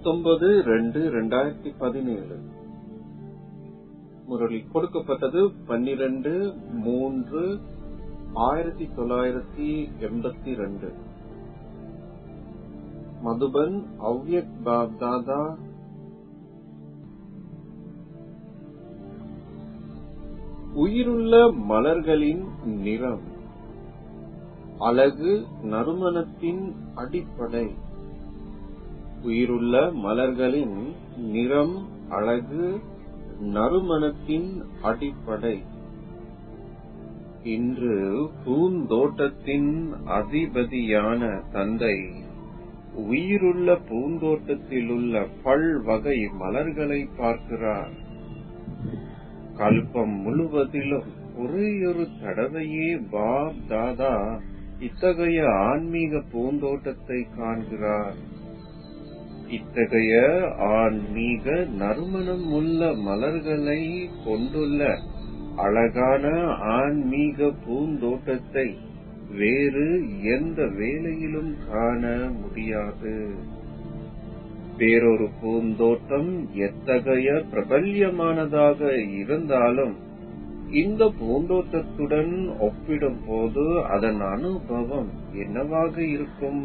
பத்தொன்பது ரெண்டு ரெண்டாயிரத்தி பதினேழு முரளி கொடுக்கப்பட்டது பன்னிரண்டு மூன்று ஆயிரத்தி தொள்ளாயிரத்தி எண்பத்தி ரெண்டு மதுபன் அவ்யக் பாப்தாதா உயிருள்ள மலர்களின் நிறம் அழகு நறுமணத்தின் அடிப்படை உயிருள்ள மலர்களின் நிறம் அழகு நறுமணத்தின் அடிப்படை இன்று பூந்தோட்டத்தின் அதிபதியான தந்தை உயிருள்ள பூந்தோட்டத்திலுள்ள பல்வகை மலர்களை பார்க்கிறார் கல்பம் முழுவதிலும் ஒரேயொரு தடவையே பாப் தாதா இத்தகைய ஆன்மீக பூந்தோட்டத்தை காண்கிறார் இத்தகைய ஆன்மீக நறுமணம் உள்ள மலர்களை கொண்டுள்ள அழகான ஆன்மீக பூந்தோட்டத்தை வேறு எந்த வேலையிலும் காண முடியாது வேறொரு பூந்தோட்டம் எத்தகைய பிரபல்யமானதாக இருந்தாலும் இந்த பூந்தோட்டத்துடன் ஒப்பிடும் போது அதன் அனுபவம் என்னவாக இருக்கும்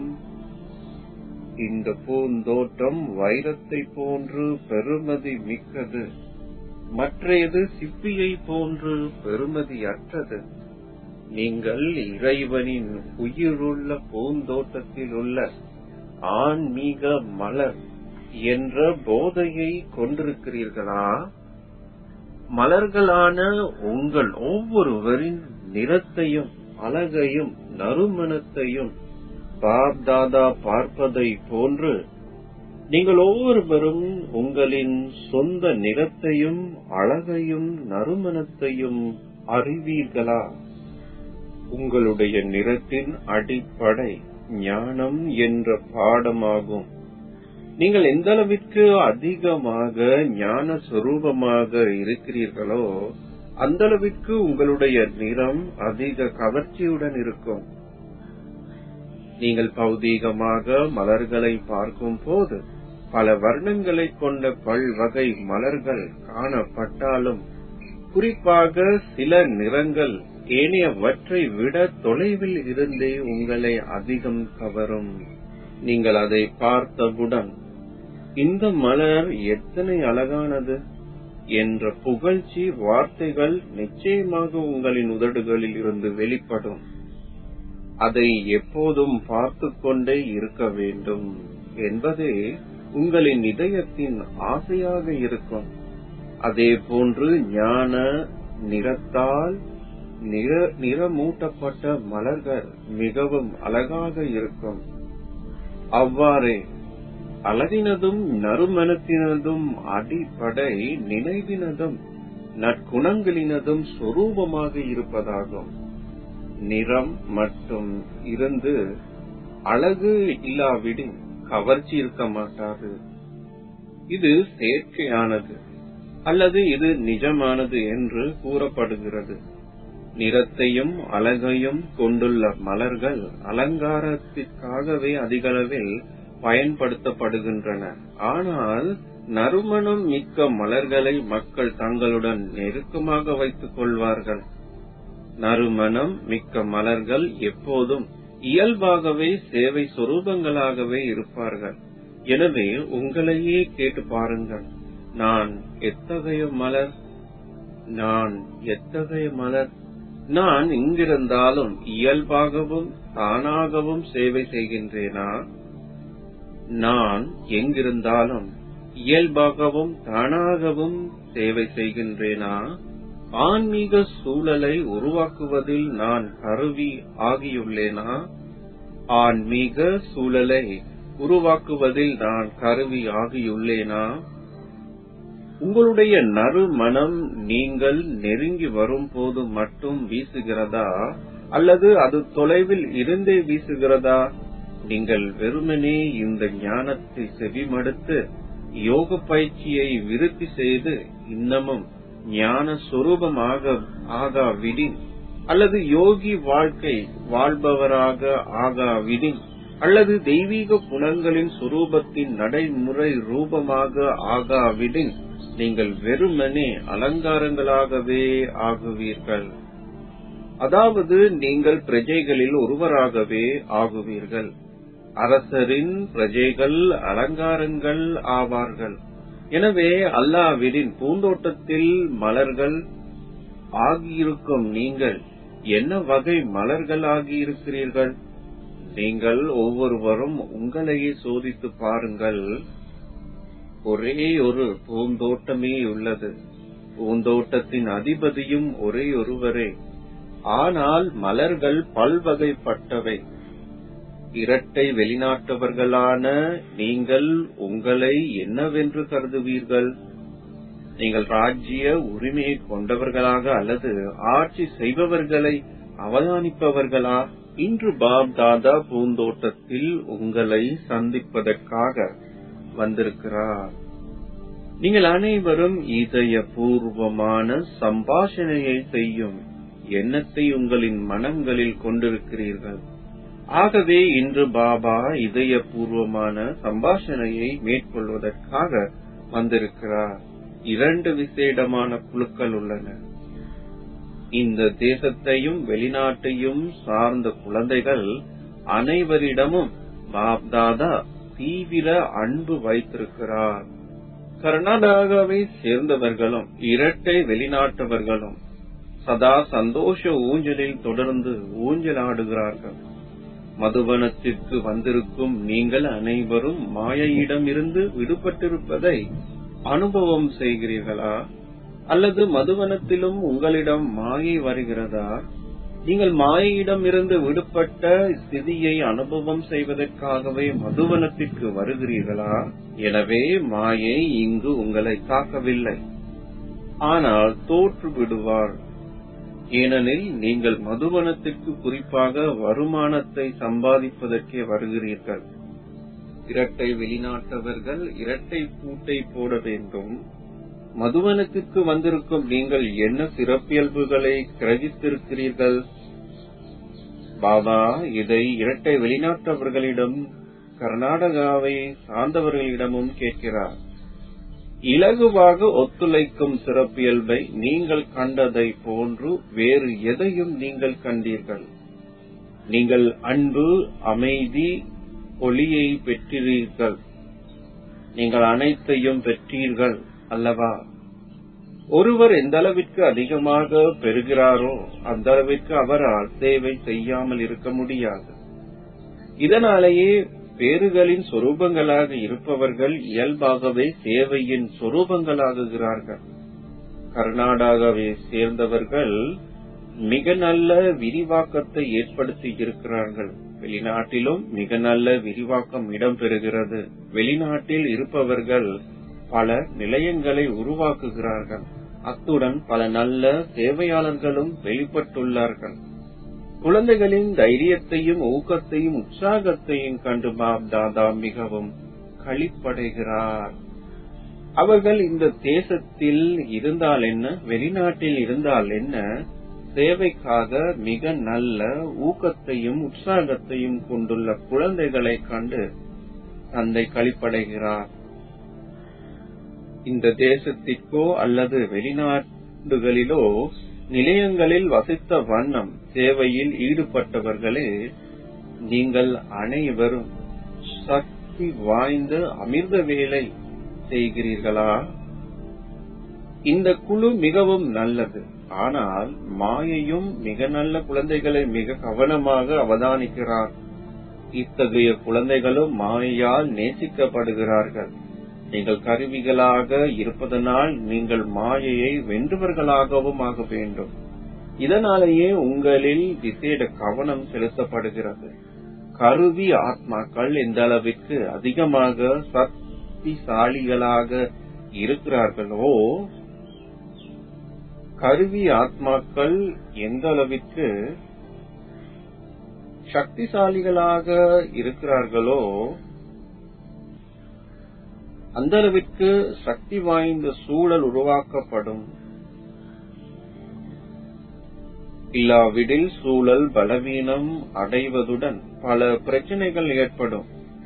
இந்த பூந்தோட்டம் வைரத்தை போன்று பெருமதி மிக்கது மற்றையது சிப்பியை போன்று பெருமதியற்றது நீங்கள் இறைவனின் உயிருள்ள பூந்தோட்டத்தில் உள்ள ஆன்மீக மலர் என்ற போதையை கொண்டிருக்கிறீர்களா மலர்களான உங்கள் ஒவ்வொருவரின் நிறத்தையும் அழகையும் நறுமணத்தையும் பாப் தாதா பார்ப்பதை போன்று நீங்கள் ஒவ்வொருவரும் உங்களின் சொந்த நிறத்தையும் அழகையும் நறுமணத்தையும் அறிவீர்களா உங்களுடைய நிறத்தின் அடிப்படை ஞானம் என்ற பாடமாகும் நீங்கள் எந்த அளவிற்கு அதிகமாக ஞான சுரூபமாக இருக்கிறீர்களோ அந்த அளவிற்கு உங்களுடைய நிறம் அதிக கவர்ச்சியுடன் இருக்கும் நீங்கள் பௌதீகமாக மலர்களை பார்க்கும் போது பல வர்ணங்களை கொண்ட பல்வகை மலர்கள் காணப்பட்டாலும் குறிப்பாக சில நிறங்கள் ஏனையவற்றை விட தொலைவில் இருந்தே உங்களை அதிகம் கவரும் நீங்கள் அதை பார்த்தவுடன் இந்த மலர் எத்தனை அழகானது என்ற புகழ்ச்சி வார்த்தைகள் நிச்சயமாக உங்களின் உதடுகளில் இருந்து வெளிப்படும் அதை எப்போதும் பார்த்து கொண்டே இருக்க வேண்டும் என்பதே உங்களின் இதயத்தின் ஆசையாக இருக்கும் அதே போன்று ஞான நிறத்தால் நிற நிறமூட்டப்பட்ட மலர்கள் மிகவும் அழகாக இருக்கும் அவ்வாறே அழகினதும் நறுமணத்தினதும் அடிப்படை நினைவினதும் நற்குணங்களினதும் சொரூபமாக இருப்பதாகும் நிறம் மட்டும் இருந்து அழகு இல்லாவிடின் கவர்ச்சி இருக்க மாட்டாது இது செயற்கையானது அல்லது இது நிஜமானது என்று கூறப்படுகிறது நிறத்தையும் அழகையும் கொண்டுள்ள மலர்கள் அலங்காரத்திற்காகவே அதிகளவில் பயன்படுத்தப்படுகின்றன ஆனால் நறுமணம் மிக்க மலர்களை மக்கள் தங்களுடன் நெருக்கமாக வைத்துக் கொள்வார்கள் நறுமணம் மிக்க மலர்கள் எப்போதும் இயல்பாகவே சேவை சொரூபங்களாகவே இருப்பார்கள் எனவே உங்களையே கேட்டு பாருங்கள் நான் எத்தகைய மலர் நான் எத்தகைய மலர் நான் இங்கிருந்தாலும் இயல்பாகவும் தானாகவும் சேவை செய்கின்றேனா நான் எங்கிருந்தாலும் இயல்பாகவும் தானாகவும் சேவை செய்கின்றேனா ஆன்மீக சூழலை உருவாக்குவதில் நான் கருவி ஆகியுள்ளேனா ஆன்மீக சூழலை உருவாக்குவதில் நான் கருவி ஆகியுள்ளேனா உங்களுடைய நறுமணம் நீங்கள் நெருங்கி வரும்போது மட்டும் வீசுகிறதா அல்லது அது தொலைவில் இருந்தே வீசுகிறதா நீங்கள் வெறுமனே இந்த ஞானத்தை செவிமடுத்து யோக பயிற்சியை விருத்தி செய்து இன்னமும் ஞான சொரூபமாக ஆகாவிடின் அல்லது யோகி வாழ்க்கை வாழ்பவராக ஆகாவிடின் அல்லது தெய்வீக குணங்களின் சுரூபத்தின் நடைமுறை ரூபமாக ஆகாவிடின் நீங்கள் வெறுமனே அலங்காரங்களாகவே ஆகுவீர்கள் அதாவது நீங்கள் பிரஜைகளில் ஒருவராகவே ஆகுவீர்கள் அரசரின் பிரஜைகள் அலங்காரங்கள் ஆவார்கள் எனவே அல்லாவிடின் பூந்தோட்டத்தில் மலர்கள் ஆகியிருக்கும் நீங்கள் என்ன வகை மலர்கள் ஆகியிருக்கிறீர்கள் நீங்கள் ஒவ்வொருவரும் உங்களையே சோதித்து பாருங்கள் ஒரே ஒரு பூந்தோட்டமே உள்ளது பூந்தோட்டத்தின் அதிபதியும் ஒரே ஒருவரே ஆனால் மலர்கள் பல்வகைப்பட்டவை இரட்டை வெளிநாட்டவர்களான நீங்கள் உங்களை என்னவென்று கருதுவீர்கள் நீங்கள் ராஜ்ய உரிமையை கொண்டவர்களாக அல்லது ஆட்சி செய்பவர்களை அவதானிப்பவர்களா இன்று பாப் தாதா பூந்தோட்டத்தில் உங்களை சந்திப்பதற்காக வந்திருக்கிறார் நீங்கள் அனைவரும் இதய பூர்வமான சம்பாஷணையை செய்யும் எண்ணத்தை உங்களின் மனங்களில் கொண்டிருக்கிறீர்கள் ஆகவே இன்று பாபா இதயபூர்வமான சம்பாஷணையை மேற்கொள்வதற்காக வந்திருக்கிறார் இரண்டு விசேடமான குழுக்கள் உள்ளன இந்த தேசத்தையும் வெளிநாட்டையும் சார்ந்த குழந்தைகள் அனைவரிடமும் பாப்தாதா தீவிர அன்பு வைத்திருக்கிறார் கர்நாடகாவை சேர்ந்தவர்களும் இரட்டை வெளிநாட்டவர்களும் சதா சந்தோஷ ஊஞ்சலில் தொடர்ந்து ஊஞ்சலாடுகிறார்கள் மதுவனத்திற்கு வந்திருக்கும் நீங்கள் அனைவரும் மாயையிடம் இருந்து விடுபட்டிருப்பதை அனுபவம் செய்கிறீர்களா அல்லது மதுவனத்திலும் உங்களிடம் மாயை வருகிறதா நீங்கள் மாயையிடம் இருந்து விடுபட்ட ஸ்திதியை அனுபவம் செய்வதற்காகவே மதுவனத்திற்கு வருகிறீர்களா எனவே மாயை இங்கு உங்களை தாக்கவில்லை ஆனால் தோற்று விடுவார் ஏனெனில் நீங்கள் மதுவனத்திற்கு குறிப்பாக வருமானத்தை சம்பாதிப்பதற்கே வருகிறீர்கள் இரட்டை வெளிநாட்டவர்கள் இரட்டை பூட்டை போட வேண்டும் மதுவனத்திற்கு வந்திருக்கும் நீங்கள் என்ன சிறப்பியல்புகளை கிரகித்திருக்கிறீர்கள் பாபா இதை இரட்டை வெளிநாட்டவர்களிடம் கர்நாடகாவை சார்ந்தவர்களிடமும் கேட்கிறார் இலகுவாக ஒத்துழைக்கும் சிறப்பியல்பை நீங்கள் கண்டதை போன்று வேறு எதையும் நீங்கள் கண்டீர்கள் நீங்கள் அன்பு அமைதி ஒளியை பெற்றீர்கள் நீங்கள் அனைத்தையும் பெற்றீர்கள் அல்லவா ஒருவர் எந்த அளவிற்கு அதிகமாக பெறுகிறாரோ அந்த அளவிற்கு அவரால் சேவை செய்யாமல் இருக்க முடியாது இதனாலேயே பேறுகளின் சொரூபங்களாக இருப்பவர்கள் இயல்பாகவே சேவையின் சொரூபங்களாகுகிறார்கள் கர்நாடகாவை சேர்ந்தவர்கள் மிக நல்ல விரிவாக்கத்தை ஏற்படுத்தி இருக்கிறார்கள் வெளிநாட்டிலும் மிக நல்ல விரிவாக்கம் இடம்பெறுகிறது வெளிநாட்டில் இருப்பவர்கள் பல நிலையங்களை உருவாக்குகிறார்கள் அத்துடன் பல நல்ல சேவையாளர்களும் வெளிப்பட்டுள்ளார்கள் குழந்தைகளின் தைரியத்தையும் ஊக்கத்தையும் உற்சாகத்தையும் கண்டு பாப் தாதா மிகவும் களிப்படைகிறார் அவர்கள் இந்த தேசத்தில் இருந்தால் என்ன வெளிநாட்டில் இருந்தால் என்ன சேவைக்காக மிக நல்ல ஊக்கத்தையும் உற்சாகத்தையும் கொண்டுள்ள குழந்தைகளை கண்டு தந்தை களிப்படைகிறார் இந்த தேசத்திற்கோ அல்லது வெளிநாடுகளிலோ நிலையங்களில் வசித்த வண்ணம் சேவையில் ஈடுபட்டவர்களே நீங்கள் அனைவரும் சக்தி வாய்ந்த அமிர்த வேலை செய்கிறீர்களா இந்த குழு மிகவும் நல்லது ஆனால் மாயையும் மிக நல்ல குழந்தைகளை மிக கவனமாக அவதானிக்கிறார் இத்தகைய குழந்தைகளும் மாயையால் நேசிக்கப்படுகிறார்கள் நீங்கள் கருவிகளாக இருப்பதனால் நீங்கள் மாயையை வென்றவர்களாகவும் ஆக வேண்டும் இதனாலேயே உங்களில் விசேட கவனம் செலுத்தப்படுகிறது கருவி ஆத்மாக்கள் எந்த அளவிற்கு அதிகமாக சக்திசாலிகளாக இருக்கிறார்களோ கருவி ஆத்மாக்கள் எந்த அளவிற்கு சக்திசாலிகளாக இருக்கிறார்களோ அந்த அளவிற்கு சக்தி வாய்ந்த சூழல் உருவாக்கப்படும் இல்லாவிடில் சூழல் பலவீனம் அடைவதுடன் பல பிரச்சனைகள் ஏற்படும்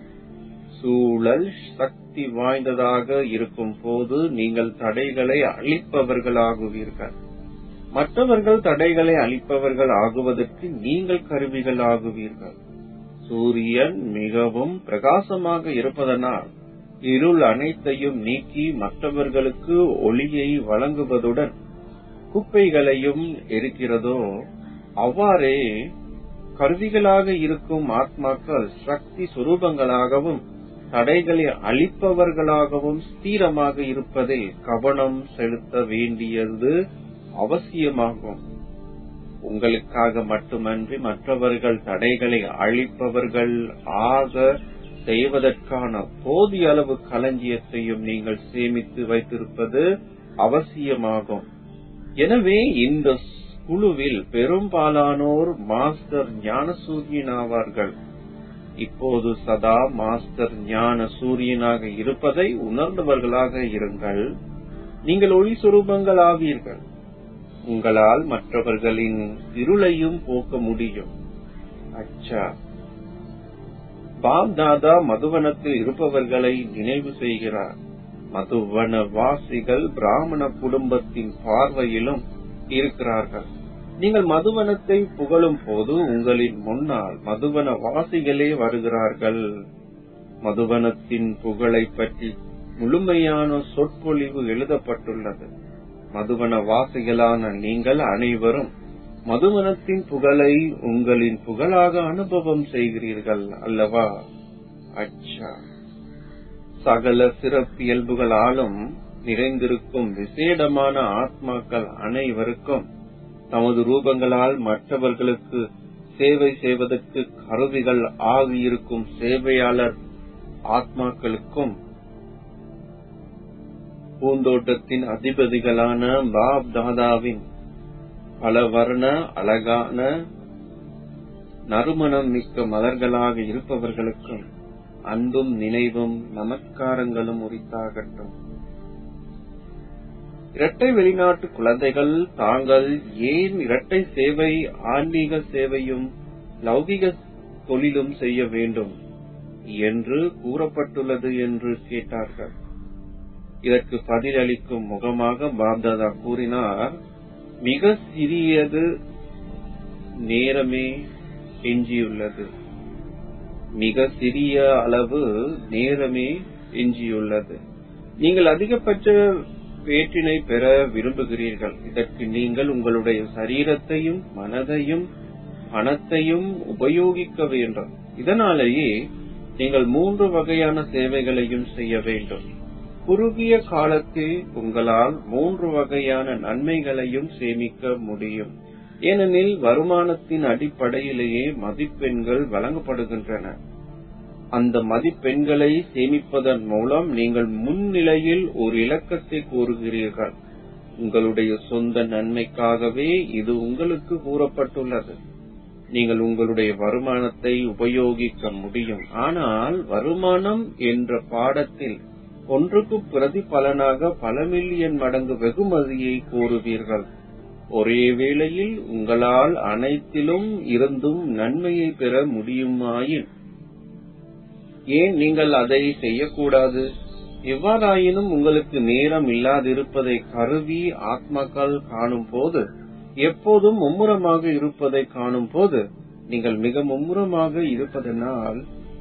சூழல் சக்தி வாய்ந்ததாக இருக்கும் போது நீங்கள் தடைகளை அழிப்பவர்களாகுவீர்கள் மற்றவர்கள் தடைகளை அழிப்பவர்கள் ஆகுவதற்கு நீங்கள் கருவிகள் ஆகுவீர்கள் சூரியன் மிகவும் பிரகாசமாக இருப்பதனால் இருள் அனைத்தையும் நீக்கி மற்றவர்களுக்கு ஒளியை வழங்குவதுடன் குப்பைகளையும் எரிக்கிறதோ அவ்வாறே கருவிகளாக இருக்கும் ஆத்மாக்கள் சக்தி சுரூபங்களாகவும் தடைகளை அழிப்பவர்களாகவும் ஸ்திரமாக இருப்பதில் கவனம் செலுத்த வேண்டியது அவசியமாகும் உங்களுக்காக மட்டுமன்றி மற்றவர்கள் தடைகளை அழிப்பவர்கள் ஆக செய்வதற்கான போதிய அளவு களஞ்சியத்தையும் நீங்கள் சேமித்து வைத்திருப்பது அவசியமாகும் எனவே இந்த குழுவில் பெரும்பாலானோர் மாஸ்டர் ஞான சூரியன் ஆவார்கள் இப்போது சதா மாஸ்டர் ஞான சூரியனாக இருப்பதை உணர்ந்தவர்களாக இருங்கள் நீங்கள் ஒளி சுரூபங்கள் ஆவீர்கள் உங்களால் மற்றவர்களின் இருளையும் போக்க முடியும் அச்சா பாப் தாதா மதுவனத்தில் இருப்பவர்களை நினைவு செய்கிறார் மதுவன வாசிகள் பிராமண குடும்பத்தின் பார்வையிலும் இருக்கிறார்கள் நீங்கள் மதுவனத்தை புகழும் போது உங்களின் முன்னால் மதுவன வாசிகளே வருகிறார்கள் மதுவனத்தின் புகழை பற்றி முழுமையான சொற்பொழிவு எழுதப்பட்டுள்ளது மதுவன வாசிகளான நீங்கள் அனைவரும் மதுவனத்தின் புகழை உங்களின் புகழாக அனுபவம் செய்கிறீர்கள் அல்லவா அச்சா சகல சிறப்பியல்புகளாலும் நிறைந்திருக்கும் விசேடமான ஆத்மாக்கள் அனைவருக்கும் தமது ரூபங்களால் மற்றவர்களுக்கு சேவை செய்வதற்கு கருவிகள் ஆகியிருக்கும் சேவையாளர் ஆத்மாக்களுக்கும் பூந்தோட்டத்தின் அதிபதிகளான பாப் தாதாவின் பல வர்ண அழகான நறுமணம் மிக்க மலர்களாக இருப்பவர்களுக்கும் அன்பும் நினைவும் நமஸ்காரங்களும் உரித்தாகட்டும் இரட்டை வெளிநாட்டு குழந்தைகள் தாங்கள் ஏன் இரட்டை சேவை ஆன்மீக சேவையும் லௌகிக தொழிலும் செய்ய வேண்டும் என்று கூறப்பட்டுள்ளது என்று கேட்டார்கள் இதற்கு பதிலளிக்கும் முகமாக பாப்தாதா கூறினார் மிக சிறியது நேரமே எஞ்சியுள்ளது மிக சிறிய அளவு நேரமே எஞ்சியுள்ளது நீங்கள் அதிகபட்ச வேற்றினை பெற விரும்புகிறீர்கள் இதற்கு நீங்கள் உங்களுடைய சரீரத்தையும் மனதையும் பணத்தையும் உபயோகிக்க வேண்டும் இதனாலேயே நீங்கள் மூன்று வகையான சேவைகளையும் செய்ய வேண்டும் குறுகிய காலத்தில் உங்களால் மூன்று வகையான நன்மைகளையும் சேமிக்க முடியும் ஏனெனில் வருமானத்தின் அடிப்படையிலேயே மதிப்பெண்கள் வழங்கப்படுகின்றன அந்த மதிப்பெண்களை சேமிப்பதன் மூலம் நீங்கள் முன்னிலையில் ஒரு இலக்கத்தை கூறுகிறீர்கள் உங்களுடைய சொந்த நன்மைக்காகவே இது உங்களுக்கு கூறப்பட்டுள்ளது நீங்கள் உங்களுடைய வருமானத்தை உபயோகிக்க முடியும் ஆனால் வருமானம் என்ற பாடத்தில் ஒன்றுக்கு பிரதிபலனாக பல மில்லியன் மடங்கு வெகுமதியை கூறுவீர்கள் ஒரே வேளையில் உங்களால் அனைத்திலும் இருந்தும் நன்மையை பெற முடியுமாயின் ஏன் நீங்கள் அதை செய்யக்கூடாது எவ்வாறாயினும் உங்களுக்கு நேரம் இல்லாதிருப்பதை கருவி ஆத்மாக்கள் காணும் போது எப்போதும் மும்முரமாக இருப்பதை காணும் போது நீங்கள் மிக மும்முரமாக இருப்பதனால்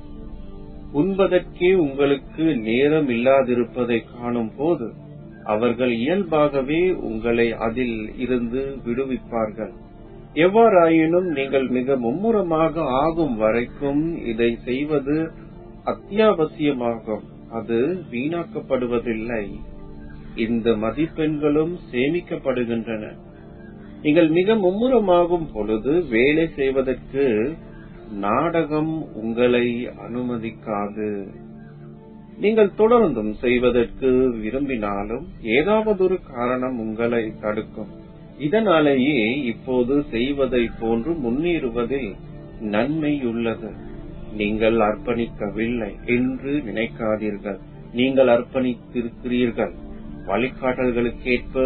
உண்பதற்கே உங்களுக்கு நேரம் இல்லாதிருப்பதை காணும் போது அவர்கள் இயல்பாகவே உங்களை அதில் இருந்து விடுவிப்பார்கள் எவ்வாறாயினும் நீங்கள் மிக மும்முரமாக ஆகும் வரைக்கும் இதை செய்வது அத்தியாவசியமாகும் அது வீணாக்கப்படுவதில்லை இந்த மதிப்பெண்களும் சேமிக்கப்படுகின்றன நீங்கள் மிக மும்முரமாகும் பொழுது வேலை செய்வதற்கு நாடகம் உங்களை அனுமதிக்காது நீங்கள் தொடர்ந்தும் செய்வதற்கு விரும்பினாலும் ஏதாவது ஒரு காரணம் உங்களை தடுக்கும் இதனாலேயே இப்போது செய்வதை போன்று முன்னேறுவதில் நன்மை உள்ளது நீங்கள் அர்ப்பணிக்கவில்லை என்று நினைக்காதீர்கள் நீங்கள் அர்ப்பணித்திருக்கிறீர்கள் வழிகாட்டல்களுக்கேற்ப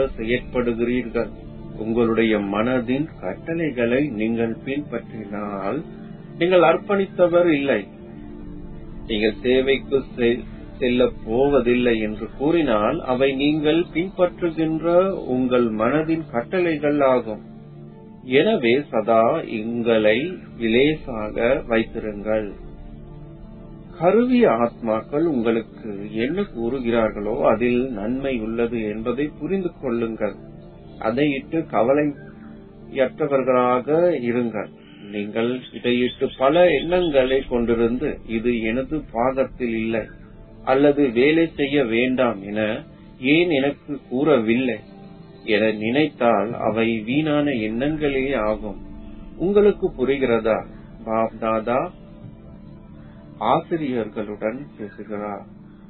செயற்படுகிறீர்கள் உங்களுடைய மனதின் கட்டளைகளை நீங்கள் பின்பற்றினால் நீங்கள் அர்ப்பணித்தவர் இல்லை நீங்கள் சேவைக்கு செல்ல போவதில்லை என்று கூறினால் அவை நீங்கள் பின்பற்றுகின்ற உங்கள் மனதின் கட்டளைகள் ஆகும் எனவே சதா உங்களை விலேசாக வைத்திருங்கள் கருவிய ஆத்மாக்கள் உங்களுக்கு என்ன கூறுகிறார்களோ அதில் நன்மை உள்ளது என்பதை புரிந்து கொள்ளுங்கள் அதை இட்டு கவலையற்றவர்களாக இருங்கள் நீங்கள் இதையிட்டு பல எண்ணங்களை கொண்டிருந்து இது எனது பாகத்தில் இல்லை அல்லது வேலை செய்ய வேண்டாம் என ஏன் எனக்கு கூறவில்லை என நினைத்தால் அவை வீணான எண்ணங்களே ஆகும் உங்களுக்கு புரிகிறதா பாப் தாதா ஆசிரியர்களுடன் பேசுகிறார்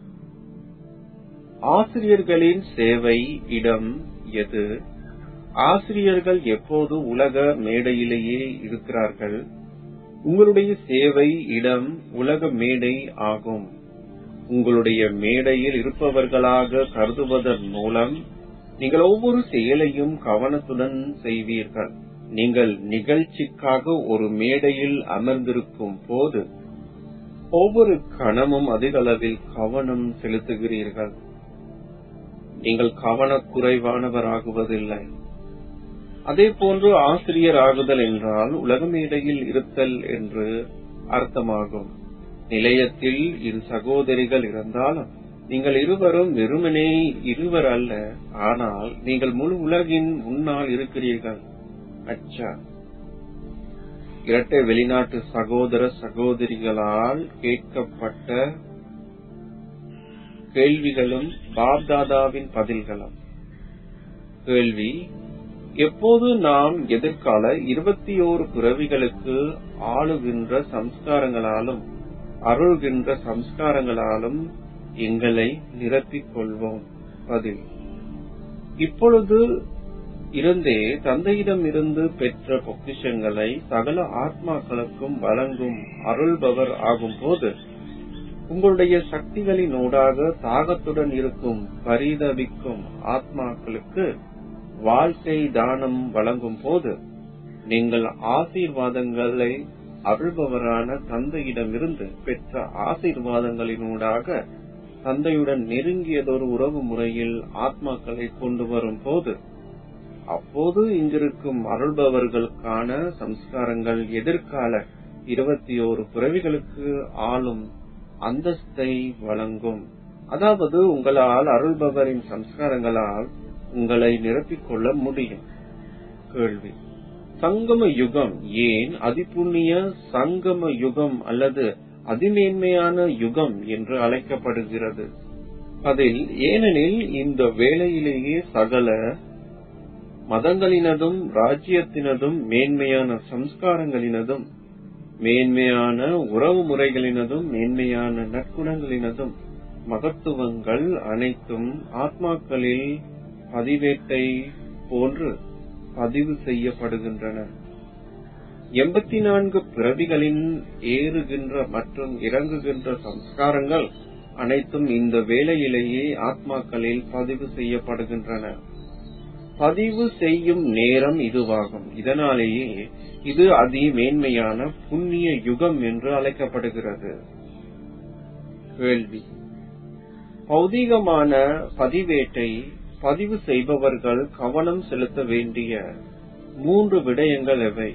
ஆசிரியர்களின் சேவை இடம் எது ஆசிரியர்கள் எப்போது உலக மேடையிலேயே இருக்கிறார்கள் உங்களுடைய சேவை இடம் உலக மேடை ஆகும் உங்களுடைய மேடையில் இருப்பவர்களாக கருதுவதன் மூலம் நீங்கள் ஒவ்வொரு செயலையும் கவனத்துடன் செய்வீர்கள் நீங்கள் நிகழ்ச்சிக்காக ஒரு மேடையில் அமர்ந்திருக்கும் போது ஒவ்வொரு கணமும் அதிகளவில் கவனம் செலுத்துகிறீர்கள் நீங்கள் கவனக்குறைவானவராகுவதில்லை அதே போன்று ஆசிரியர் ஆகுதல் என்றால் உலக மேடையில் இருத்தல் என்று அர்த்தமாகும் நிலையத்தில் இரு சகோதரிகள் இருந்தாலும் நீங்கள் இருவரும் வெறுமனே இருவர் அல்ல ஆனால் நீங்கள் முழு உலகின் முன்னால் இருக்கிறீர்கள் அச்சா இரட்டை வெளிநாட்டு சகோதர சகோதரிகளால் கேட்கப்பட்ட கேள்விகளும் பாப்தாதாவின் பதில்களும் கேள்வி எப்போது நாம் எதிர்கால இருபத்தி ஓரு பிறவிகளுக்கு ஆளுகின்ற சம்ஸ்காரங்களாலும் அருள்கின்ற சம்ஸ்காரங்களாலும் எங்களை நிரப்பிக் கொள்வோம் பதில் இப்பொழுது இருந்தே தந்தையிடம் இருந்து பெற்ற பொக்கிஷங்களை சகல ஆத்மாக்களுக்கும் வழங்கும் அருள்பவர் ஆகும் போது உங்களுடைய சக்திகளினூடாக தாகத்துடன் இருக்கும் பரிதவிக்கும் ஆத்மாக்களுக்கு வாழ்க்கை தானம் வழங்கும் போது நீங்கள் ஆசீர்வாதங்களை அருள்பவரான தந்தையிடமிருந்து பெற்ற ஆசீர்வாதங்களினூடாக தந்தையுடன் நெருங்கியதொரு உறவு முறையில் ஆத்மாக்களை கொண்டு வரும் போது அப்போது இங்கிருக்கும் அருள்பவர்களுக்கான சம்ஸ்காரங்கள் எதிர்கால இருபத்தி ஓரு பிறவிகளுக்கு ஆளும் அந்தஸ்தை வழங்கும் அதாவது உங்களால் அருள்பவரின் சம்ஸ்காரங்களால் உங்களை நிரப்பிக்கொள்ள முடியும் கேள்வி சங்கம யுகம் ஏன் அதிபுண்ணிய சங்கம யுகம் அல்லது அதிமேன்மையான யுகம் என்று அழைக்கப்படுகிறது அதில் ஏனெனில் இந்த வேளையிலேயே சகல மதங்களினதும் ராஜ்யத்தினதும் மேன்மையான சம்ஸ்காரங்களினதும் மேன்மையான உறவு முறைகளினதும் மேன்மையான நற்குணங்களினதும் மகத்துவங்கள் அனைத்தும் ஆத்மாக்களில் பதிவேட்டை போன்று பதிவு செய்யப்படுகின்றன எண்பத்தி நான்கு பிறவிகளின் ஏறுகின்ற மற்றும் இறங்குகின்ற சம்ஸ்காரங்கள் அனைத்தும் இந்த வேளையிலேயே ஆத்மாக்களில் பதிவு செய்யப்படுகின்றன பதிவு செய்யும் நேரம் இதுவாகும் இதனாலேயே இது அதி மேன்மையான புண்ணிய யுகம் என்று அழைக்கப்படுகிறது கேள்வி பௌதீகமான பதிவேட்டை பதிவு செய்பவர்கள் கவனம் செலுத்த வேண்டிய மூன்று விடயங்கள் எவை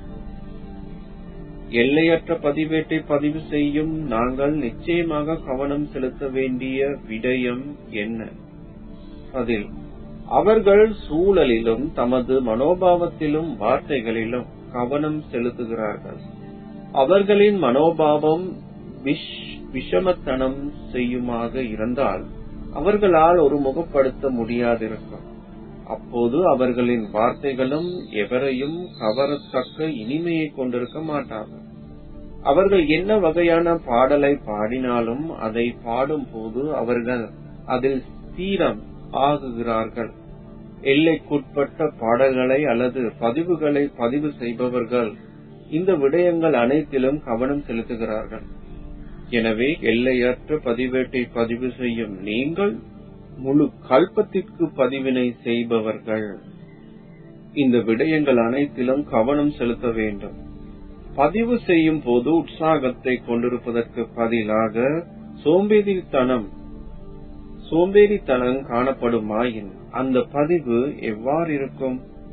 எல்லையற்ற பதிவேட்டை பதிவு செய்யும் நாங்கள் நிச்சயமாக கவனம் செலுத்த வேண்டிய விடயம் என்ன அதில் அவர்கள் சூழலிலும் தமது மனோபாவத்திலும் வார்த்தைகளிலும் கவனம் செலுத்துகிறார்கள் அவர்களின் மனோபாவம் விஷமத்தனம் செய்யுமாக இருந்தால் அவர்களால் ஒரு முகப்படுத்த முடியாதிருக்கும் அப்போது அவர்களின் வார்த்தைகளும் எவரையும் கவரத்தக்க இனிமையை கொண்டிருக்க மாட்டார்கள் அவர்கள் என்ன வகையான பாடலை பாடினாலும் அதை பாடும் போது அவர்கள் அதில் ஸ்தீரம் ஆகுகிறார்கள் எல்லைக்குட்பட்ட பாடல்களை அல்லது பதிவுகளை பதிவு செய்பவர்கள் இந்த விடயங்கள் அனைத்திலும் கவனம் செலுத்துகிறார்கள் எனவே எல்லையற்ற பதிவேட்டை பதிவு செய்யும் நீங்கள் முழு கல்பத்திற்கு பதிவினை செய்பவர்கள் இந்த விடயங்கள் அனைத்திலும் கவனம் செலுத்த வேண்டும் பதிவு செய்யும் போது உற்சாகத்தை கொண்டிருப்பதற்கு பதிலாக சோம்பேறித்தனம் சோம்பேறித்தனம் காணப்படுமாயின் அந்த பதிவு எவ்வாறு இருக்கும்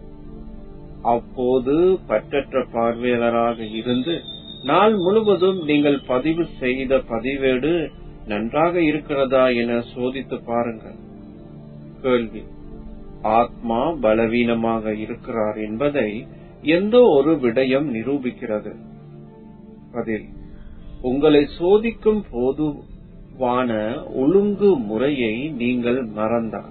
அப்போது பற்றற்ற பார்வையாளராக இருந்து நாள் முழுவதும் நீங்கள் பதிவு செய்த பதிவேடு நன்றாக இருக்கிறதா என சோதித்து பாருங்கள் கேள்வி ஆத்மா பலவீனமாக இருக்கிறார் என்பதை எந்த ஒரு விடயம் நிரூபிக்கிறது பதில் உங்களை சோதிக்கும் போதுவான ஒழுங்கு முறையை நீங்கள் மறந்தார்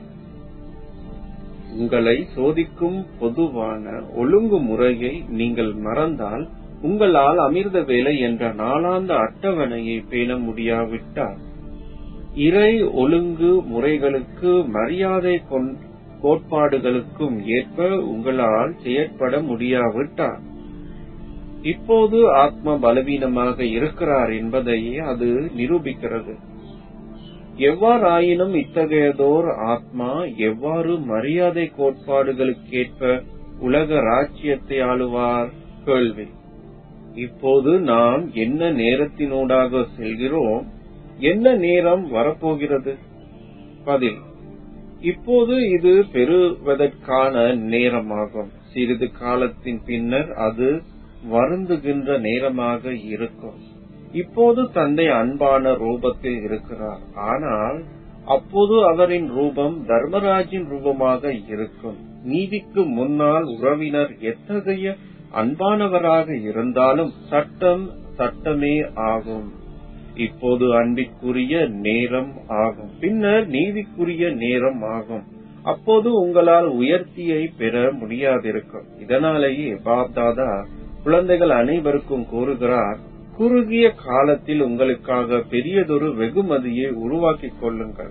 உங்களை சோதிக்கும் பொதுவான ஒழுங்கு முறையை நீங்கள் மறந்தால் உங்களால் அமிர்த வேலை என்ற நாளாந்த அட்டவணையை பேண முடியாவிட்டால் இறை ஒழுங்கு முறைகளுக்கு மரியாதை கோட்பாடுகளுக்கும் ஏற்ப உங்களால் செயற்பட முடியாவிட்டால் இப்போது ஆத்மா பலவீனமாக இருக்கிறார் என்பதை அது நிரூபிக்கிறது எவ்வாறாயினும் இத்தகையதோர் ஆத்மா எவ்வாறு மரியாதை கோட்பாடுகளுக்கேற்ப உலக ராஜ்யத்தை ஆளுவார் கேள்வி இப்போது நாம் என்ன நேரத்தினூடாக செல்கிறோம் என்ன நேரம் வரப்போகிறது பதில் இப்போது இது பெறுவதற்கான நேரமாகும் சிறிது காலத்தின் பின்னர் அது வருந்துகின்ற நேரமாக இருக்கும் இப்போது தந்தை அன்பான ரூபத்தில் இருக்கிறார் ஆனால் அப்போது அவரின் ரூபம் தர்மராஜின் ரூபமாக இருக்கும் நீதிக்கு முன்னால் உறவினர் எத்தகைய அன்பானவராக இருந்தாலும் சட்டம் சட்டமே ஆகும் இப்போது அன்பிற்குரிய நேரம் ஆகும் பின்னர் நீதிக்குரிய நேரம் ஆகும் அப்போது உங்களால் உயர்த்தியை பெற முடியாதிருக்கும் இதனாலேயே பாப்தாதா குழந்தைகள் அனைவருக்கும் கூறுகிறார் குறுகிய காலத்தில் உங்களுக்காக பெரியதொரு வெகுமதியை உருவாக்கிக் கொள்ளுங்கள்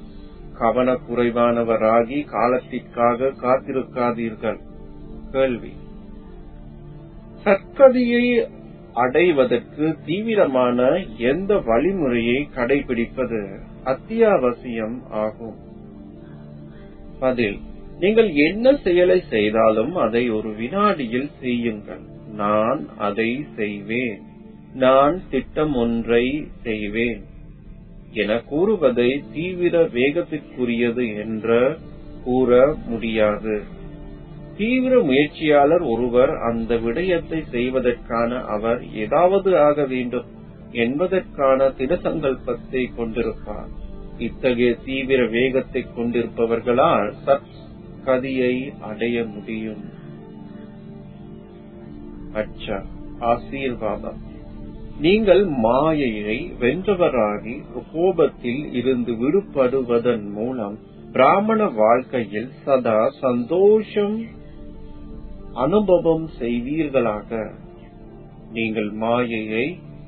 கவனக்குறைவானவராகி காலத்திற்காக காத்திருக்காதீர்கள் கேள்வி சற்கதியை அடைவதற்கு தீவிரமான எந்த வழிமுறையை கடைபிடிப்பது அத்தியாவசியம் ஆகும் பதில் நீங்கள் என்ன செயலை செய்தாலும் அதை ஒரு வினாடியில் செய்யுங்கள் நான் அதை செய்வேன் நான் திட்டம் ஒன்றை செய்வேன் என கூறுவதை தீவிர வேகத்திற்குரியது என்ற கூற முடியாது தீவிர முயற்சியாளர் ஒருவர் அந்த விடயத்தை செய்வதற்கான அவர் ஏதாவது ஆக வேண்டும் என்பதற்கான திடசங்கல்பத்தை கொண்டிருப்பார் இத்தகைய தீவிர வேகத்தை கொண்டிருப்பவர்களால் சத்கதியை அடைய முடியும் அச்சா ஆசீர்வாதம் நீங்கள் மாயையை வென்றவராகி கோபத்தில் இருந்து விடுபடுவதன் மூலம் பிராமண வாழ்க்கையில் சதா சந்தோஷம் அனுபவம் செய்வீர்களாக நீங்கள் மாயையை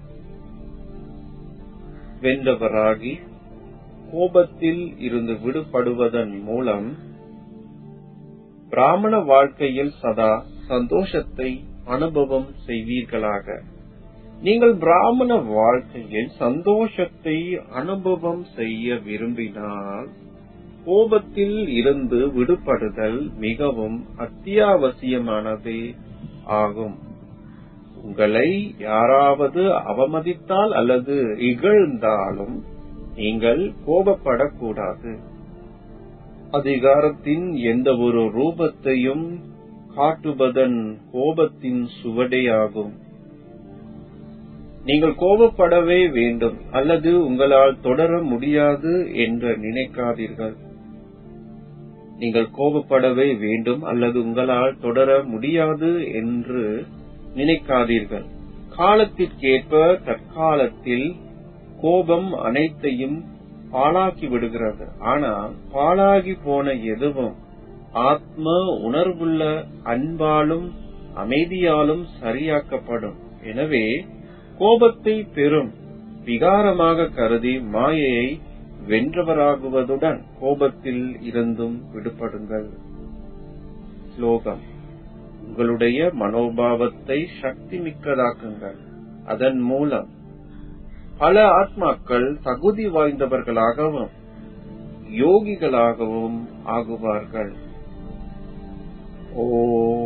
வென்றவராகி கோபத்தில் இருந்து விடுபடுவதன் மூலம் பிராமண வாழ்க்கையில் சதா சந்தோஷத்தை அனுபவம் செய்வீர்களாக நீங்கள் பிராமண வாழ்க்கையில் சந்தோஷத்தை அனுபவம் செய்ய விரும்பினால் கோபத்தில் இருந்து விடுபடுதல் மிகவும் அத்தியாவசியமானதே ஆகும் உங்களை யாராவது அவமதித்தால் அல்லது இகழ்ந்தாலும் நீங்கள் கோபப்படக்கூடாது அதிகாரத்தின் எந்த ஒரு ரூபத்தையும் காட்டுவதன் கோபத்தின் சுவடேயாகும் நீங்கள் கோபப்படவே வேண்டும் அல்லது உங்களால் தொடர முடியாது என்று நினைக்காதீர்கள் நீங்கள் கோபப்படவே வேண்டும் அல்லது உங்களால் தொடர முடியாது என்று நினைக்காதீர்கள் காலத்திற்கேற்ப தற்காலத்தில் கோபம் அனைத்தையும் பாழாக்கி விடுகிறது ஆனால் பாழாகி போன எதுவும் ஆத்ம உணர்வுள்ள அன்பாலும் அமைதியாலும் சரியாக்கப்படும் எனவே கோபத்தை பெரும் விகாரமாக கருதி மாயையை வென்றவராகுவதுடன் கோபத்தில் இருந்தும் விடுபடுங்கள் ஸ்லோகம் உங்களுடைய மனோபாவத்தை சக்தி மிக்கதாக்குங்கள் அதன் மூலம் பல ஆத்மாக்கள் தகுதி வாய்ந்தவர்களாகவும் யோகிகளாகவும் ஆகுவார்கள் ஓ